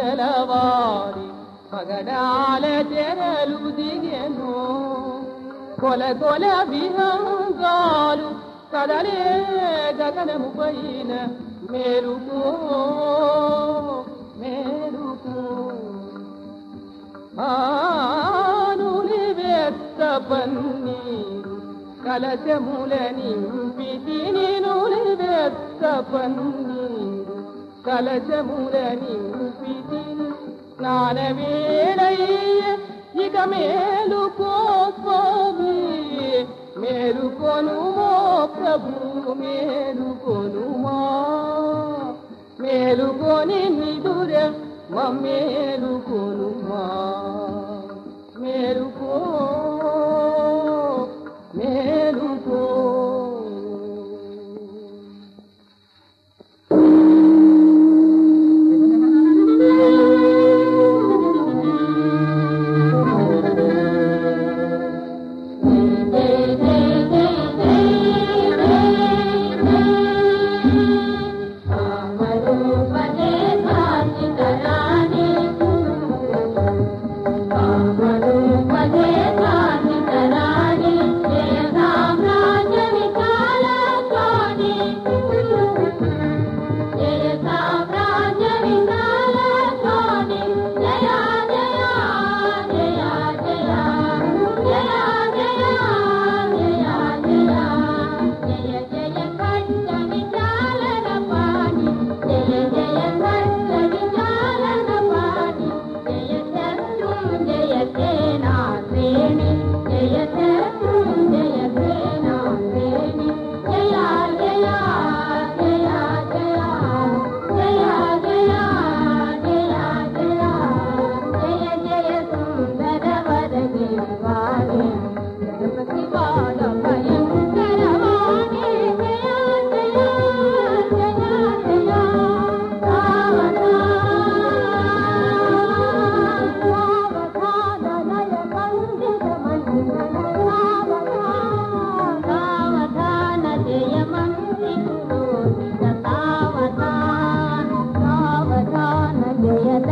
తెలవారి పగడాల తెరలు దిగెను కొల కొల విహంగాలు కదలే గగనము పైన మేలుకో మేలుకో ఆనులివెత్త పన్నీరు కలశముల నింపి తిని నులివెత్త పన్నీరు కలశముల నింపి తిని స్నానవేళయ్య ఇక మేలుకో స్వామి మేలుకొనుమో ప్రభు మేలుకొనుమా మేలుకొని నిదుర మమ్మేలుకొనుమా మేలుకో మేలుకో జయ